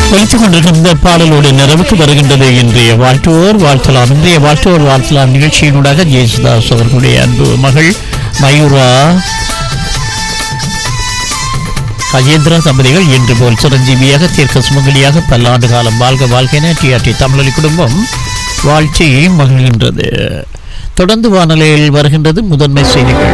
ஒலித்துக் கொண்டிருக்கின்ற பாடலோடு நிறைவுக்கு வருகின்றது இன்றைய வாழ்த்துவோர் வாழ்த்தலாம் இன்றைய வாழ்த்துவோர் வாழ்த்தலாம் நிகழ்ச்சியினூடாக ஜெயசுதாஸ் அவர்களுடைய அன்பு மகள் மயூரா கஜேந்திர தம்பதிகள் இன்று போல் சிரஞ்சீவியாக தீர்க்க சுமங்கலியாக பல்லாண்டு காலம் வாழ்க வாழ்க்கென டிஆர்டி தமிழொலி குடும்பம் வாழ்ச்சி மகிழ்கின்றது தொடர்ந்து வானொலியில் வருகின்றது முதன்மை செய்திகள்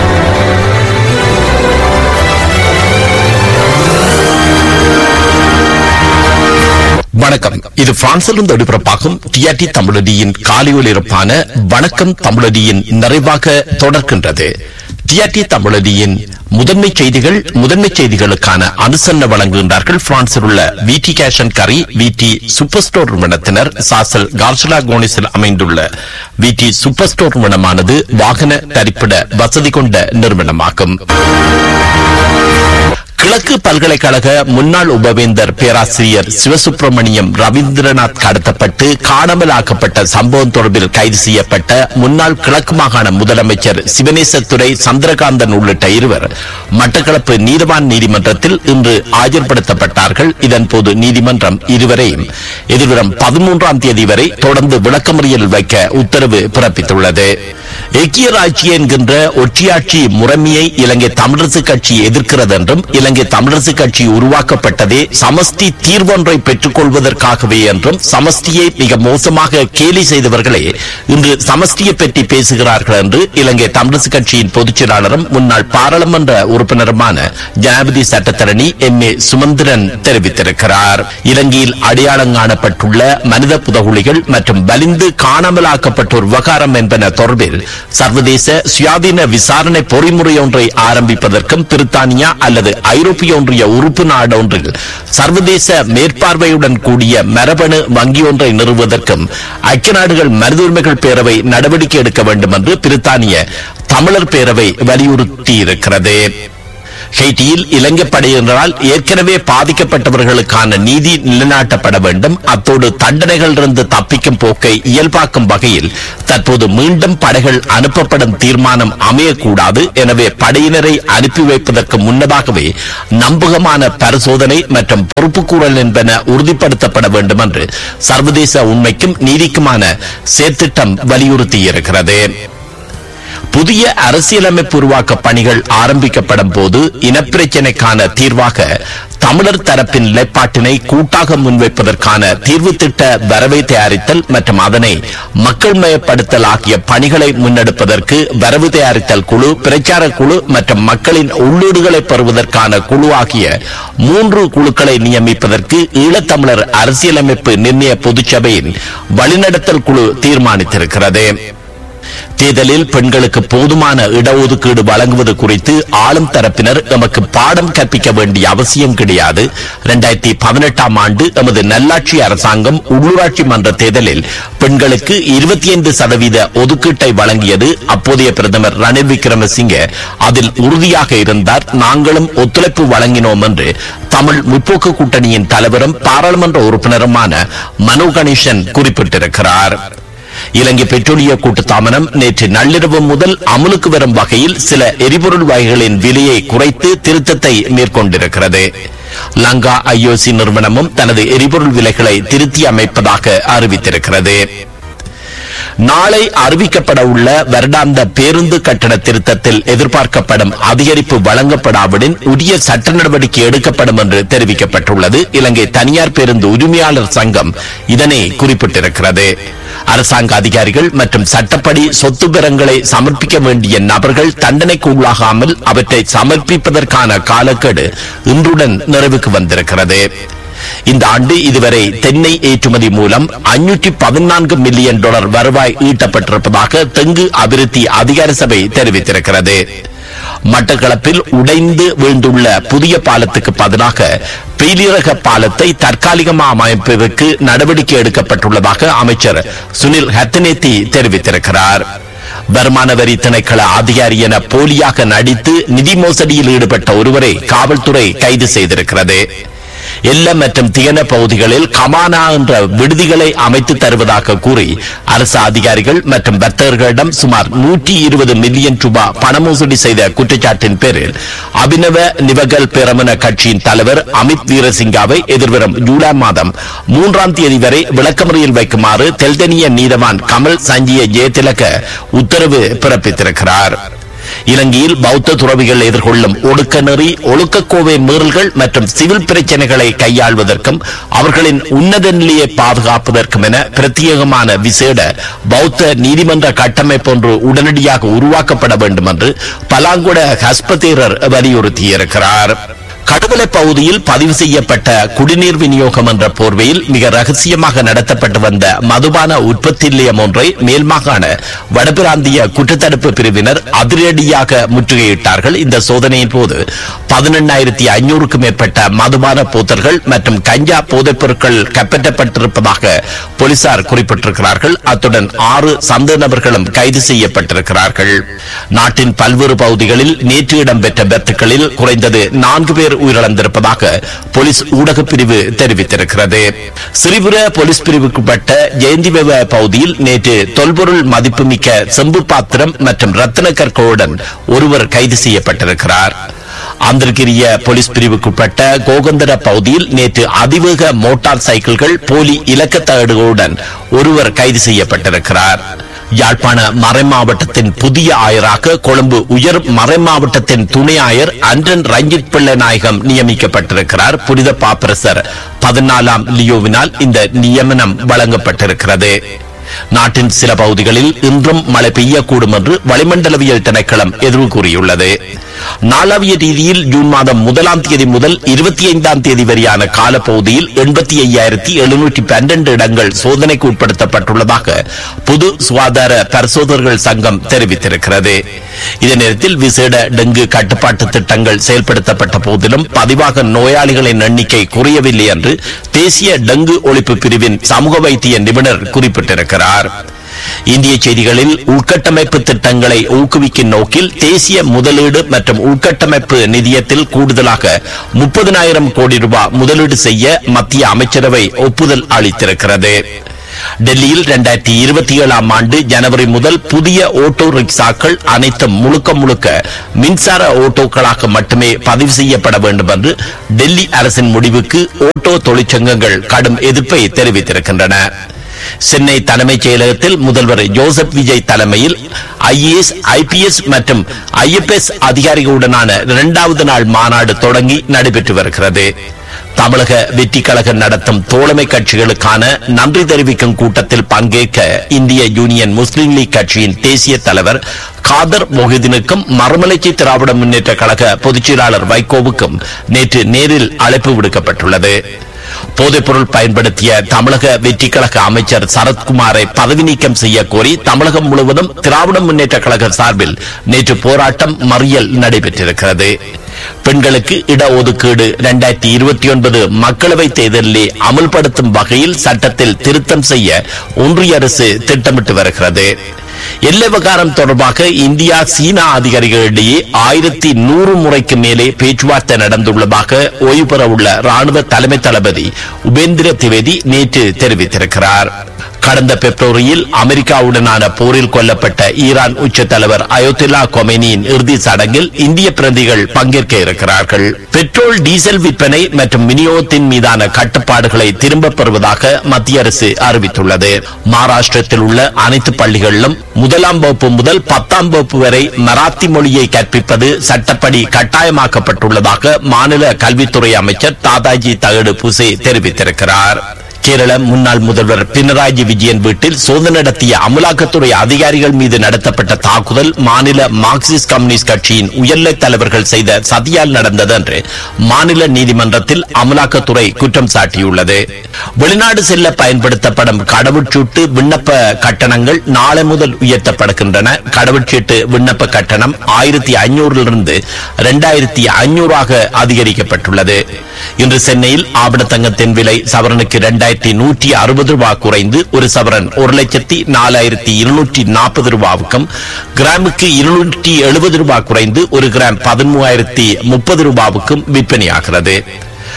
வணக்கம் இது பிரான்சிலிருந்து ஒளிபரப்பாகும் டிஆர்டி தமிழடியின் காலை ஒலிபரப்பான வணக்கம் தமிழடியின் நிறைவாக தொடர்கின்றது டிஆர்டி தமிழடியின் முதன்மை செய்திகள் முதன்மை செய்திகளுக்கான அனுசரணை வழங்குகின்றார்கள் பிரான்சில் உள்ள விடி கேஷன் கரி விடி சூப்பர் ஸ்டோர் நிறுவனத்தினர் சாசல் கார்ஷலா கோனிஸில் அமைந்துள்ள விடி சூப்பர் ஸ்டோர் நிறுவனமானது வாகன தரிப்பிட வசதி கொண்ட நிறுவனமாகும் கிழக்கு பல்கலைக்கழக முன்னாள் உபவேந்தர் பேராசிரியர் சிவசுப்பிரமணியம் ரவீந்திரநாத் கடத்தப்பட்டு காணாமலாக்கப்பட்ட சம்பவம் தொடர்பில் கைது செய்யப்பட்ட முன்னாள் கிழக்கு மாகாண முதலமைச்சர் சிவனேசத்துறை சந்திரகாந்தன் உள்ளிட்ட இருவர் மட்டக்களப்பு நீதவான் நீதிமன்றத்தில் இன்று ஆஜர்படுத்தப்பட்டார்கள் இதன்போது நீதிமன்றம் இருவரையும் எதிர்வரும் பதிமூன்றாம் தேதி வரை தொடர்ந்து விளக்கமறியல் வைக்க உத்தரவு பிறப்பித்துள்ளது ஐக்கிய ராஜ்ய என்கின்ற ஒற்றியாட்சி முறைமையை இலங்கை தமிழரசு கட்சி எதிர்க்கிறது என்றும் இலங்கை தமிழரசு கட்சி உருவாக்கப்பட்டதே சமஸ்தி தீர்வொன்றை பெற்றுக் கொள்வதற்காகவே என்றும் சமஸ்தியை மிக மோசமாக கேலி செய்தவர்களே இன்று சமஸ்தியை பற்றி பேசுகிறார்கள் என்று இலங்கை தமிழரசு கட்சியின் பொதுச் செயலாளரும் முன்னாள் பாராளுமன்ற உறுப்பினருமான ஜனாதிபதி சட்டத்தரணி எம் ஏ சுமந்திரன் தெரிவித்திருக்கிறார் இலங்கையில் அடையாளம் காணப்பட்டுள்ள மனித புதகுலிகள் மற்றும் வலிந்து காணாமலாக்கப்பட்டோர் விவகாரம் என்பன தொடர்பில் சர்வதேச சுயாதீன விசாரணை பொறிமுறை ஒன்றை ஆரம்பிப்பதற்கும் பிரித்தானியா அல்லது ஐரோப்பிய ஒன்றிய உறுப்பு நாடு ஒன்றில் சர்வதேச மேற்பார்வையுடன் கூடிய மரபணு வங்கி ஒன்றை நிறுவுவதற்கும் ஐக்கிய நாடுகள் மனித உரிமைகள் பேரவை நடவடிக்கை எடுக்க வேண்டும் என்று பிரித்தானிய தமிழர் பேரவை வலியுறுத்தியிருக்கிறது ஹெய்டியில் இலங்கை படையினரால் ஏற்கனவே பாதிக்கப்பட்டவர்களுக்கான நீதி நிலைநாட்டப்பட வேண்டும் அத்தோடு தண்டனைகளிலிருந்து தப்பிக்கும் போக்கை இயல்பாக்கும் வகையில் தற்போது மீண்டும் படைகள் அனுப்பப்படும் தீர்மானம் அமையக்கூடாது எனவே படையினரை அனுப்பி வைப்பதற்கு முன்னதாகவே நம்பகமான பரிசோதனை மற்றும் பொறுப்புக்கூறல் என்பன உறுதிப்படுத்தப்பட வேண்டும் என்று சர்வதேச உண்மைக்கும் நீதிக்குமான செயற்திட்டம் வலியுறுத்தியிருக்கிறது புதிய அரசியலமைப்பு உருவாக்க பணிகள் ஆரம்பிக்கப்படும் போது இனப்பிரச்சினைக்கான தீர்வாக தமிழர் தரப்பின் நிலைப்பாட்டினை கூட்டாக முன்வைப்பதற்கான தீர்வு திட்ட வரவை தயாரித்தல் மற்றும் அதனை மக்கள் மயப்படுத்தல் ஆகிய பணிகளை முன்னெடுப்பதற்கு வரவு தயாரித்தல் குழு பிரச்சார குழு மற்றும் மக்களின் உள்ளீடுகளை பெறுவதற்கான குழு ஆகிய மூன்று குழுக்களை நியமிப்பதற்கு ஈழத்தமிழர் அரசியலமைப்பு நிர்ணய பொதுச்சபையின் வழிநடத்தல் குழு தீர்மானித்திருக்கிறது தேர்தலில் பெண்களுக்கு போதுமான இடஒதுக்கீடு வழங்குவது குறித்து ஆளும் தரப்பினர் எமக்கு பாடம் கற்பிக்க வேண்டிய அவசியம் கிடையாது இரண்டாயிரத்தி பதினெட்டாம் ஆண்டு எமது நல்லாட்சி அரசாங்கம் உள்ளூராட்சி மன்ற தேர்தலில் பெண்களுக்கு இருபத்தி ஐந்து சதவீத ஒதுக்கீட்டை வழங்கியது அப்போதைய பிரதமர் ரணில் விக்ரமசிங்கே அதில் உறுதியாக இருந்தார் நாங்களும் ஒத்துழைப்பு வழங்கினோம் என்று தமிழ் முற்போக்கு கூட்டணியின் தலைவரும் பாராளுமன்ற உறுப்பினருமான மனோ கணேசன் குறிப்பிட்டிருக்கிறார் இலங்கை பெட்ரோலிய கூட்டுத்தாமனம் நேற்று நள்ளிரவு முதல் அமலுக்கு வரும் வகையில் சில எரிபொருள் வகைகளின் விலையை குறைத்து திருத்தத்தை மேற்கொண்டிருக்கிறது லங்கா ஐஓசி நிறுவனமும் தனது எரிபொருள் விலைகளை திருத்தி அமைப்பதாக அறிவித்திருக்கிறது நாளை அறிவிக்கப்பட உள்ள வருடாந்த பேருந்து கட்டண திருத்தத்தில் எதிர்பார்க்கப்படும் அதிகரிப்பு வழங்கப்படாவிடின் உரிய சட்ட நடவடிக்கை எடுக்கப்படும் என்று தெரிவிக்கப்பட்டுள்ளது இலங்கை தனியார் பேருந்து உரிமையாளர் சங்கம் இதனை குறிப்பிட்டிருக்கிறது அரசாங்க அதிகாரிகள் மற்றும் சட்டப்படி சொத்து பெறங்களை சமர்ப்பிக்க வேண்டிய நபர்கள் தண்டனைக்கு உள்ளாகாமல் அவற்றை சமர்ப்பிப்பதற்கான காலக்கெடு இன்றுடன் நிறைவுக்கு வந்திருக்கிறது இந்த ஆண்டு இதுவரை தென்னை ஏற்றுமதி மூலம் ஐநூற்றி பதினான்கு மில்லியன் டாலர் வருவாய் ஈட்டப்பட்டிருப்பதாக தெங்கு அபிவிருத்தி அதிகார சபை தெரிவித்திருக்கிறது மட்டக்களப்பில் உடைந்து வீழ்ந்துள்ள புதிய பாலத்துக்கு பதிலாக பெயிலிரக பாலத்தை தற்காலிகமாக அமைப்பதற்கு நடவடிக்கை எடுக்கப்பட்டுள்ளதாக அமைச்சர் சுனில் ஹத்தனேத்தி தெரிவித்திருக்கிறார் வருமான வரி திணைக்கள அதிகாரி என போலியாக நடித்து நிதி மோசடியில் ஈடுபட்ட ஒருவரை காவல்துறை கைது செய்திருக்கிறது எல்ல மற்றும் தியன பகுதிகளில் கமானா என்ற விடுதிகளை அமைத்து தருவதாக கூறி அரசு அதிகாரிகள் மற்றும் வர்த்தகர்களிடம் சுமார் நூற்றி இருபது மில்லியன் ரூபாய் பண மோசடி செய்த குற்றச்சாட்டின் பேரில் அபினவ நிவகல் பெரமன கட்சியின் தலைவர் அமித் வீரசிங்காவை எதிர்வரும் ஜூலை மாதம் மூன்றாம் தேதி வரை விளக்கமறியல் வைக்குமாறு தெல்தனிய நீதவான் கமல் சஞ்சிய ஜெயதிலக உத்தரவு பிறப்பித்திருக்கிறார் இலங்கையில் பௌத்த துறவிகள் எதிர்கொள்ளும் ஒடுக்க நெறி ஒழுக்கக்கோவை மீறல்கள் மற்றும் சிவில் பிரச்சனைகளை கையாள்வதற்கும் அவர்களின் உன்னத நிலையை பாதுகாப்பதற்கும் என பிரத்யேகமான விசேட பௌத்த நீதிமன்ற கட்டமைப்பு ஒன்று உடனடியாக உருவாக்கப்பட வேண்டும் என்று பலாங்குட ஹஸ்பதேரர் வலியுறுத்தியிருக்கிறார் கடுவலை பகுதியில் பதிவு செய்யப்பட்ட குடிநீர் விநியோகம் என்ற போர்வையில் மிக ரகசியமாக நடத்தப்பட்டு வந்த மதுபான உற்பத்தி நிலையம் ஒன்றை மேல்மாகாண வடபிராந்திய குற்றத்தடுப்பு பிரிவினர் அதிரடியாக முற்றுகையிட்டார்கள் இந்த சோதனையின் போது பதினெண்ணாயிரத்தி ஐநூறுக்கும் மேற்பட்ட மதுபான போத்தல்கள் மற்றும் கஞ்சா போதைப் பொருட்கள் கைப்பற்றப்பட்டிருப்பதாக போலீசார் குறிப்பிட்டிருக்கிறார்கள் அத்துடன் ஆறு சந்தேக நபர்களும் கைது செய்யப்பட்டிருக்கிறார்கள் நாட்டின் பல்வேறு பகுதிகளில் நேற்று இடம்பெற்ற விபத்துகளில் குறைந்தது நான்கு பேர் உயிரிழந்திருப்பதாக போலீஸ் ஊடகப் பிரிவு தெரிவித்திருக்கிறது சிறிபுர போலீஸ் பிரிவுக்குட்பட்ட ஜெயந்திவெவ பகுதியில் நேற்று தொல்பொருள் மதிப்புமிக்க செம்பு பாத்திரம் மற்றும் ரத்தின கற்களுடன் ஒருவர் கைது செய்யப்பட்டிருக்கிறார் அந்தர்கிரிய போலீஸ் பிரிவுக்குட்பட்ட கோகந்தர பகுதியில் நேற்று அதிவேக மோட்டார் சைக்கிள்கள் போலி இலக்கத்தகடுகளுடன் ஒருவர் கைது செய்யப்பட்டிருக்கிறார் யாழ்ப்பாண மறைமாவட்டத்தின் புதிய ஆயராக கொழும்பு உயர் மறைமாவட்டத்தின் துணை ஆயர் அன்றன் ரஞ்சித் பிள்ளை நாயகம் நியமிக்கப்பட்டிருக்கிறார் புனித பாப்பரசர் பதினாலாம் லியோவினால் இந்த நியமனம் வழங்கப்பட்டிருக்கிறது நாட்டின் சில பகுதிகளில் இன்றும் மழை பெய்யக்கூடும் என்று வளிமண்டலவியல் திணைக்களம் எதிர்வு கூறியுள்ளது நாளாவிய ரீதியில் ஜூன் மாதம் முதலாம் தேதி முதல் இருபத்தி ஐந்தாம் தேதி வரையான காலப்பகுதியில் எண்பத்தி ஐயாயிரத்தி எழுநூற்றி பன்னெண்டு இடங்கள் சோதனைக்கு உட்படுத்தப்பட்டுள்ளதாக பொது சுகாதார பரிசோதகர்கள் சங்கம் தெரிவித்திருக்கிறது இதே நேரத்தில் விசேட டெங்கு கட்டுப்பாட்டு திட்டங்கள் செயல்படுத்தப்பட்ட போதிலும் பதிவாக நோயாளிகளின் எண்ணிக்கை குறையவில்லை என்று தேசிய டெங்கு ஒழிப்பு பிரிவின் சமூக வைத்திய நிபுணர் குறிப்பிட்டிருக்கிறார் இந்திய செய்திகளில் உள்கட்டமைப்பு திட்டங்களை ஊக்குவிக்கும் நோக்கில் தேசிய முதலீடு மற்றும் உள்கட்டமைப்பு நிதியத்தில் கூடுதலாக முப்பதனாயிரம் கோடி ரூபாய் முதலீடு செய்ய மத்திய அமைச்சரவை ஒப்புதல் அளித்திருக்கிறது டெல்லியில் இரண்டாயிரத்தி இருபத்தி ஏழாம் ஆண்டு ஜனவரி முதல் புதிய ஓட்டோ ரிக்ஷாக்கள் அனைத்தும் முழுக்க முழுக்க மின்சார ஓட்டோக்களாக மட்டுமே பதிவு செய்யப்பட வேண்டும் என்று டெல்லி அரசின் முடிவுக்கு ஓட்டோ தொழிற்சங்கங்கள் கடும் எதிர்ப்பை தெரிவித்திருக்கின்றன சென்னை தலைமைச் செயலகத்தில் முதல்வர் ஜோசப் விஜய் தலைமையில் ஐஏஎஸ் ஐபிஎஸ் மற்றும் ஐஎஃப்எஸ் அதிகாரிகளுடனான இரண்டாவது நாள் மாநாடு தொடங்கி நடைபெற்று வருகிறது தமிழக வெற்றி கழகம் நடத்தும் தோழமை கட்சிகளுக்கான நன்றி தெரிவிக்கும் கூட்டத்தில் பங்கேற்க இந்திய யூனியன் முஸ்லீம் லீக் கட்சியின் தேசிய தலைவர் காதர் மொஹிதீனுக்கும் மறுமலர்ச்சி திராவிட முன்னேற்ற கழக பொதுச் செயலாளர் வைகோவுக்கும் நேற்று நேரில் அழைப்பு விடுக்கப்பட்டுள்ளது போதைப்பொருள் பயன்படுத்திய தமிழக வெற்றி கழக அமைச்சர் சரத்குமாரை பதவி நீக்கம் செய்ய கோரி தமிழகம் முழுவதும் திராவிட முன்னேற்ற கழக சார்பில் நேற்று போராட்டம் மறியல் நடைபெற்றிருக்கிறது பெண்களுக்கு இடஒதுக்கீடு இரண்டாயிரத்தி இருபத்தி ஒன்பது மக்களவை தேர்தலிலே அமல்படுத்தும் வகையில் சட்டத்தில் திருத்தம் செய்ய ஒன்றிய அரசு திட்டமிட்டு வருகிறது எல்லை விவகாரம் தொடர்பாக இந்தியா சீனா அதிகாரிகளிடையே ஆயிரத்தி நூறு முறைக்கு மேலே பேச்சுவார்த்தை நடந்துள்ளதாக ஓய்வு பெற உள்ள ராணுவ தலைமை தளபதி உபேந்திர திவேதி நேற்று தெரிவித்திருக்கிறார் கடந்த பிப்ரவரியில் அமெரிக்காவுடனான போரில் கொல்லப்பட்ட ஈரான் உச்ச தலைவர் அயோத்தில்லா கொமேனியின் இறுதி சடங்கில் இந்திய பிரதிகள் பங்கேற்க இருக்கிறார்கள் பெட்ரோல் டீசல் விற்பனை மற்றும் விநியோகத்தின் மீதான கட்டுப்பாடுகளை திரும்பப் பெறுவதாக மத்திய அரசு அறிவித்துள்ளது மகாராஷ்டிரத்தில் உள்ள அனைத்து பள்ளிகளிலும் முதலாம் வகுப்பு முதல் பத்தாம் வகுப்பு வரை மராத்தி மொழியை கற்பிப்பது சட்டப்படி கட்டாயமாக்கப்பட்டுள்ளதாக மாநில கல்வித்துறை அமைச்சர் தாதாஜி தகடு புசே தெரிவித்திருக்கிறார் கேரள முன்னாள் முதல்வர் பினராயி விஜயன் வீட்டில் சோதனை நடத்திய அமலாக்கத்துறை அதிகாரிகள் மீது நடத்தப்பட்ட தாக்குதல் மாநில மார்க்சிஸ்ட் கம்யூனிஸ்ட் கட்சியின் உயர்நிலை தலைவர்கள் செய்த சதியால் நடந்தது என்று மாநில நீதிமன்றத்தில் அமலாக்கத்துறை குற்றம் சாட்டியுள்ளது வெளிநாடு செல்ல பயன்படுத்தப்படும் கடவுச்சீட்டு விண்ணப்ப கட்டணங்கள் நாளை முதல் உயர்த்தப்படுகின்றன கடவுச்சீட்டு விண்ணப்ப கட்டணம் ஆயிரத்தி ஐநூறிலிருந்து இரண்டாயிரத்தி ஐநூறாக அதிகரிக்கப்பட்டுள்ளது இன்று சென்னையில் ஆபண தங்கத்தின் விலை சவரனுக்கு இரண்டாயிரத்தி நூற்றி அறுபது ரூபாய் குறைந்து ஒரு சவரன் ஒரு லட்சத்தி நாலாயிரத்தி இருநூற்றி நாற்பது ரூபாவுக்கும் கிராமுக்கு இருநூற்றி எழுபது ரூபாய் குறைந்து ஒரு கிராம் பதிமூவாயிரத்தி முப்பது ரூபாவுக்கும் விற்பனையாகிறது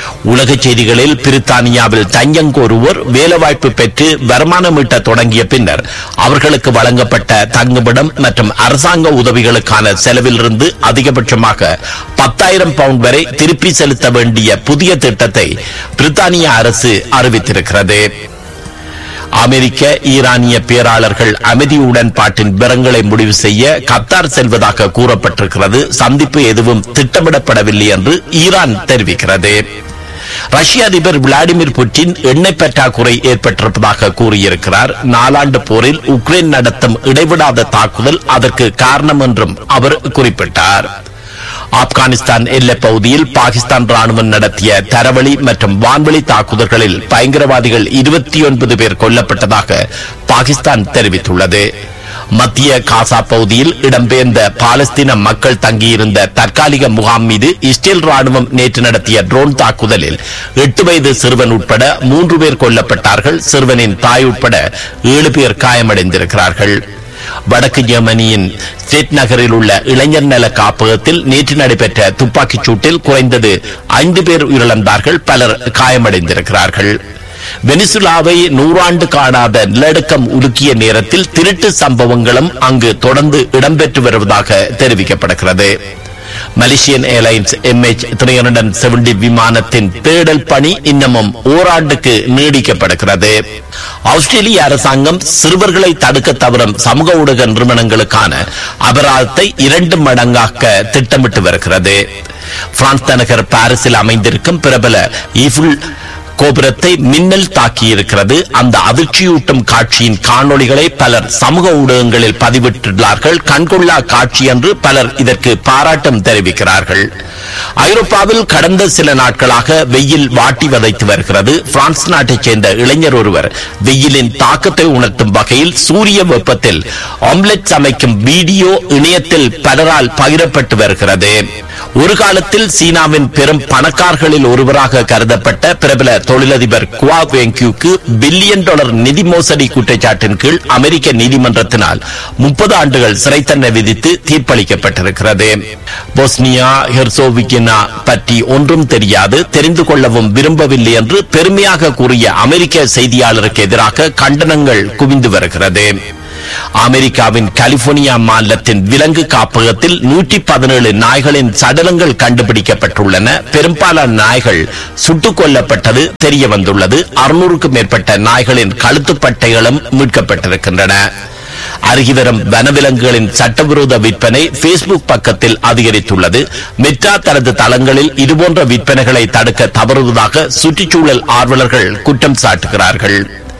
உலகச் செய்திகளில் பிரித்தானியாவில் தஞ்சம் கோருவோர் வேலைவாய்ப்பு பெற்று வருமானம் ஈட்ட தொடங்கிய பின்னர் அவர்களுக்கு வழங்கப்பட்ட தங்குமிடம் மற்றும் அரசாங்க உதவிகளுக்கான செலவிலிருந்து அதிகபட்சமாக பத்தாயிரம் பவுண்ட் வரை திருப்பி செலுத்த வேண்டிய புதிய திட்டத்தை பிரித்தானிய அரசு அறிவித்திருக்கிறது அமெரிக்க ஈரானிய பேராளர்கள் அமைதி உடன்பாட்டின் விவரங்களை முடிவு செய்ய கத்தார் செல்வதாக கூறப்பட்டிருக்கிறது சந்திப்பு எதுவும் திட்டமிடப்படவில்லை என்று ஈரான் தெரிவிக்கிறது ரஷ்ய அதிபர் விளாடிமிர் புட்டின் எண்ணெய் பற்றாக்குறை ஏற்பட்டிருப்பதாக கூறியிருக்கிறார் நாலாண்டு போரில் உக்ரைன் நடத்தும் இடைவிடாத தாக்குதல் அதற்கு காரணம் என்றும் அவர் குறிப்பிட்டார் ஆப்கானிஸ்தான் எல்லைப் பகுதியில் பாகிஸ்தான் ராணுவம் நடத்திய தரவழி மற்றும் வான்வழி தாக்குதல்களில் பயங்கரவாதிகள் இருபத்தி ஒன்பது பேர் கொல்லப்பட்டதாக பாகிஸ்தான் தெரிவித்துள்ளது மத்திய காசா பகுதியில் இடம்பெயர்ந்த பாலஸ்தீன மக்கள் தங்கியிருந்த தற்காலிக முகாம் மீது இஸ்ரேல் ராணுவம் நேற்று நடத்திய ட்ரோன் தாக்குதலில் எட்டு வயது சிறுவன் உட்பட மூன்று பேர் கொல்லப்பட்டார்கள் சிறுவனின் தாய் உட்பட ஏழு பேர் காயமடைந்திருக்கிறார்கள் வடக்கு ஜெர்மனியின் ஸ்டேட் நகரில் உள்ள இளைஞர் நல காப்பகத்தில் நேற்று நடைபெற்ற துப்பாக்கிச் சூட்டில் குறைந்தது ஐந்து பேர் உயிரிழந்தார்கள் பலர் காயமடைந்திருக்கிறார்கள் வெனிசுலாவை நூறாண்டு காணாத நிலநடுக்கம் உலுக்கிய நேரத்தில் திருட்டு சம்பவங்களும் அங்கு தொடர்ந்து இடம்பெற்று வருவதாக தெரிவிக்கப்படுகிறது Malaysian Airlines MH three hundred seventy விமானத்தின் தேடல் பணி இன்னமும் ஓராண்டுக்கு நீடிக்கப்படுகிறது ஆஸ்திரேலிய அரசாங்கம் சிறுவர்களை தடுக்க தவறும் சமூக ஊடக நிறுவனங்களுக்கான அபராதத்தை இரண்டு மடங்காக்க திட்டமிட்டு வருகிறது பிரான்ஸ் தலைநகர் பாரிஸில் அமைந்திருக்கும் பிரபல ஈஃபில் கோபுரத்தை மின்னல் தாக்கியிருக்கிறது அந்த அதிர்ச்சியூட்டும் காட்சியின் காணொளிகளை பலர் சமூக ஊடகங்களில் பதிவிட்டுள்ளார்கள் கண்கொள்ளா காட்சி என்று பலர் இதற்கு பாராட்டம் தெரிவிக்கிறார்கள் ஐரோப்பாவில் கடந்த சில நாட்களாக வெயில் வாட்டி வதைத்து வருகிறது பிரான்ஸ் நாட்டைச் சேர்ந்த இளைஞர் ஒருவர் வெயிலின் தாக்கத்தை உணர்த்தும் வகையில் சூரிய வெப்பத்தில் ஆம்லெட் சமைக்கும் வீடியோ இணையத்தில் பலரால் பகிரப்பட்டு வருகிறது ஒரு காலத்தில் சீனாவின் பெரும் பணக்காரர்களில் ஒருவராக கருதப்பட்ட பிரபல தொழிலதிபர் குவா வெங்கியூக்கு பில்லியன் டாலர் நிதி மோசடி குற்றச்சாட்டின் கீழ் அமெரிக்க நீதிமன்றத்தினால் முப்பது ஆண்டுகள் சிறை தண்டனை விதித்து தீர்ப்பளிக்கப்பட்டிருக்கிறது போஸ்னியா ஹெர்சோவிகினா பற்றி ஒன்றும் தெரியாது தெரிந்து கொள்ளவும் விரும்பவில்லை என்று பெருமையாக கூறிய அமெரிக்க செய்தியாளருக்கு எதிராக கண்டனங்கள் குவிந்து வருகிறது அமெரிக்காவின் கலிபோர்னியா மாநிலத்தின் விலங்கு காப்பகத்தில் நூற்றி பதினேழு நாய்களின் சடலங்கள் கண்டுபிடிக்கப்பட்டுள்ளன பெரும்பாலான நாய்கள் சுட்டுக் கொல்லப்பட்டது தெரிய வந்துள்ளது அறுநூறுக்கும் மேற்பட்ட நாய்களின் கழுத்துப்பட்டைகளும் மீட்கப்பட்டிருக்கின்றன அருகிவரும் வனவிலங்குகளின் சட்டவிரோத விற்பனை பேஸ்புக் பக்கத்தில் அதிகரித்துள்ளது மெட்ரா தனது தளங்களில் இதுபோன்ற விற்பனைகளை தடுக்க தவறுவதாக சுற்றுச்சூழல் ஆர்வலர்கள் குற்றம் சாட்டுகிறார்கள்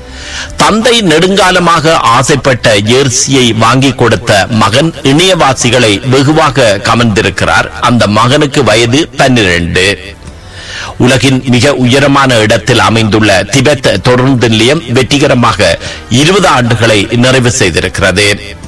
தந்தை நெடுங்காலமாக ஆசைப்பட்ட ஜெர்சியை வாங்கி கொடுத்த மகன் இணையவாசிகளை வெகுவாக கமர்ந்திருக்கிறார் அந்த மகனுக்கு வயது பன்னிரண்டு உலகின் மிக உயரமான இடத்தில் அமைந்துள்ள திபெத் தொடர்ந்து நிலையம் வெற்றிகரமாக இருபது ஆண்டுகளை நிறைவு செய்திருக்கிறது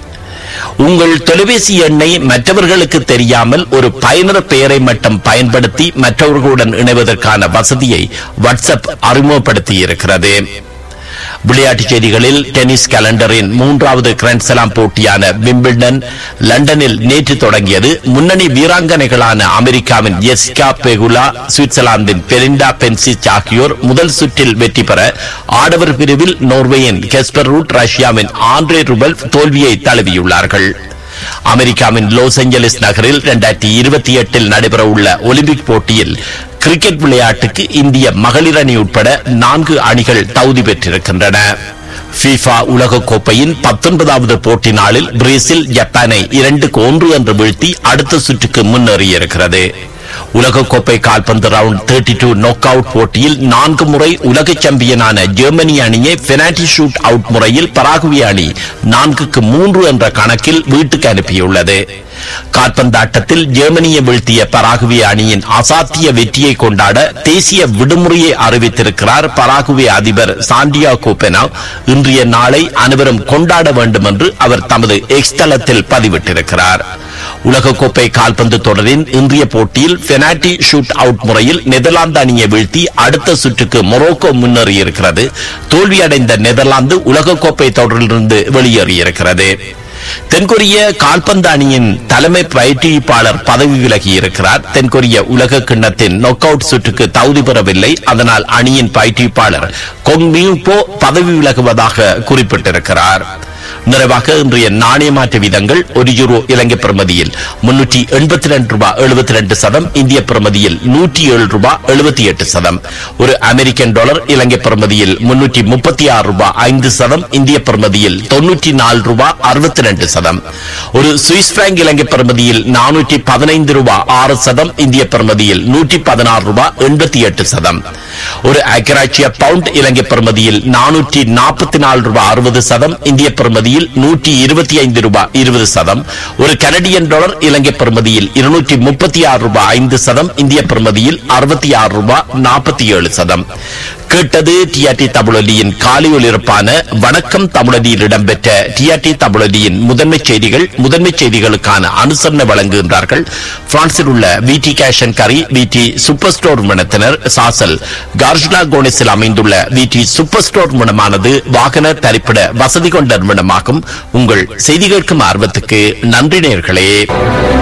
உங்கள் தொலைபேசி எண்ணை மற்றவர்களுக்கு தெரியாமல் ஒரு பயனர் பெயரை மட்டும் பயன்படுத்தி மற்றவர்களுடன் இணைவதற்கான வசதியை வாட்ஸ்அப் அறிமுகப்படுத்தி இருக்கிறது விளையாட்டுச் செய்திகளில் டென்னிஸ் கலண்டரின் மூன்றாவது கிராண்ட்ஸ்லாம் போட்டியான விம்பிள்டன் லண்டனில் நேற்று தொடங்கியது முன்னணி வீராங்கனைகளான அமெரிக்காவின் எஸ்கா பெகுலா சுவிட்சர்லாந்தின் பெலிண்டா பென்சிச் ஆகியோர் முதல் சுற்றில் வெற்றி பெற ஆடவர் பிரிவில் நோர்வேயின் கெஸ்பர் ரூட் ரஷ்யாவின் ஆண்ட்ரே ருபல் தோல்வியை தழுவியுள்ளார்கள் அமெரிக்காவின் லாஸ் ஏஞ்சலிஸ் நகரில் இரண்டாயிரத்தி இருபத்தி எட்டில் நடைபெறவுள்ள ஒலிம்பிக் போட்டியில் கிரிக்கெட் விளையாட்டுக்கு இந்திய மகளிர் அணி உட்பட நான்கு அணிகள் தகுதி பெற்றிருக்கின்றன FIFA உலகக் கோப்பையின் பத்தொன்பதாவது போட்டி நாளில் பிரேசில் ஜப்பானை இரண்டுக்கு ஒன்று என்று வீழ்த்தி அடுத்த சுற்றுக்கு முன்னேறியிருக்கிறது உலகக்கோப்பை கால்பந்து round thirty two knock out போட்டியில் நான்கு முறை உலக சாம்பியனான ஜெர்மனி அணியை பெனால்டி ஷூட் அவுட் முறையில் பராகுவே அணி நான்குக்கு மூன்று என்ற கணக்கில் வீட்டுக்கு அனுப்பியுள்ளது கால்பந்தாட்டத்தில் ஜெர்மனியை வீழ்த்திய பராகுவே அணியின் அசாத்திய வெற்றியை கொண்டாட தேசிய விடுமுறையை அறிவித்திருக்கிறார் பராகுவே அதிபர் சாண்டியா கோபெனா இன்றைய நாளை அனைவரும் கொண்டாட வேண்டும் என்று அவர் தமது எக்ஸ் தளத்தில் பதிவிட்டிருக்கிறார் உலகக்கோப்பை கால்பந்து தொடரின் இன்றைய போட்டியில் பெனால்டி ஷூட் அவுட் முறையில் நெதர்லாந்து அணியை வீழ்த்தி அடுத்த சுற்றுக்கு மொரோக்கோ முன்னேறியிருக்கிறது தோல்வியடைந்த நெதர்லாந்து உலகக்கோப்பை தொடரிலிருந்து வெளியேறியிருக்கிறது தென்கொரிய கால்பந்து அணியின் தலைமை பயிற்றுவிப்பாளர் பதவி விலகி இருக்கிறார் தென்கொரிய உலக கிண்ணத்தின் நொக் அவுட் சுற்றுக்கு தகுதி பெறவில்லை அதனால் அணியின் பயிற்றுவிப்பாளர் கொங் மியூபோ பதவி விலகுவதாக குறிப்பிட்டிருக்கிறார் நிறைவாக இன்றைய நாணய மாற்று வீதங்கள் ஒரு யூரோ இலங்கை பிரமதியில் முன்னூற்றி எண்பத்தி ரெண்டு ரூபாய் எழுபத்தி ரெண்டு சதம் இந்திய பிரமதியில் நூற்றி ஏழு ரூபாய் எழுபத்தி எட்டு சதம் ஒரு அமெரிக்கன் டாலர் இலங்கை பிரமதியில் முன்னூற்றி முப்பத்தி ஆறு ரூபாய் ஐந்து சதம் இந்திய பிரமதியில் தொன்னூற்றி நாலு ரூபாய் அறுபத்தி ரெண்டு சதம் ஒரு சுவிஸ் பிராங்க் இலங்கை பிரமதியில் நானூற்றி பதினைந்து ரூபாய் ஆறு சதம் இந்திய பிரமதியில் நூற்றி பதினாறு ரூபாய் எண்பத்தி எட்டு சதம் ஒரு அக்கராட்சிய பவுண்ட் இலங்கை பிரமதியில் நானூற்றி நாற்பத்தி நாலு ரூபாய் அறுபது சதம் இந்திய பிரமதியில் நூற்றி இருபத்தி ஐந்து ரூபாய் இருபது சதம் ஒரு கனடியன் டாலர் இலங்கை பிரமதியில் இருநூற்றி முப்பத்தி ஆறு ரூபாய் ஐந்து சதம் இந்திய பிரமதியில் அறுபத்தி ஆறு ரூபாய் நாற்பத்தி ஏழு சதம் கேட்டது டிஆர்டி தமிழொலியின் காலை ஒலிபரப்பான வணக்கம் தமிழொலியில் இடம்பெற்ற டிஆர்டி தமிழொலியின் முதன்மை செய்திகள் முதன்மை செய்திகளுக்கான அனுசரணை வழங்குகின்றார்கள் பிரான்சில் உள்ள விடி கேஷன் கரி விடி சூப்பர் ஸ்டோர் நிறுவனத்தினர் சாசல் கார்ஜுலா கோனிஸில் அமைந்துள்ள விடி சூப்பர் ஸ்டோர் நிறுவனமானது வாகன தரிப்பிட வசதி கொண்ட நிறுவனமாகும் உங்கள் செய்தி கேட்கும் ஆர்வத்துக்கு நன்றி நேர்களே